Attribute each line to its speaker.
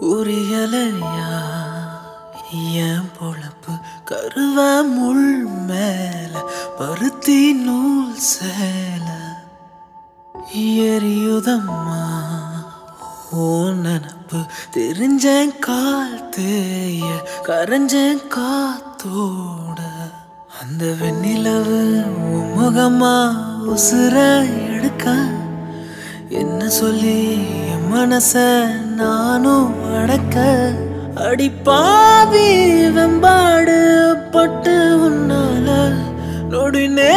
Speaker 1: புரியலையா என் பொழப்பு கருவ முள் மேல பருத்தி நூல் சேல எரியுதம்மா ஓ நினப்பு தெரிஞ்சேன் கால் தேய கரைஞ்சேன் காத்தோட அந்த வெண்ணிலவு உன் முகமா உசுர எடுக்க என்ன சொல்லி என் மனச நானும் அடக்க அடிப்பாவி வெம்பாடு பட்டு உன்னால நொடி நே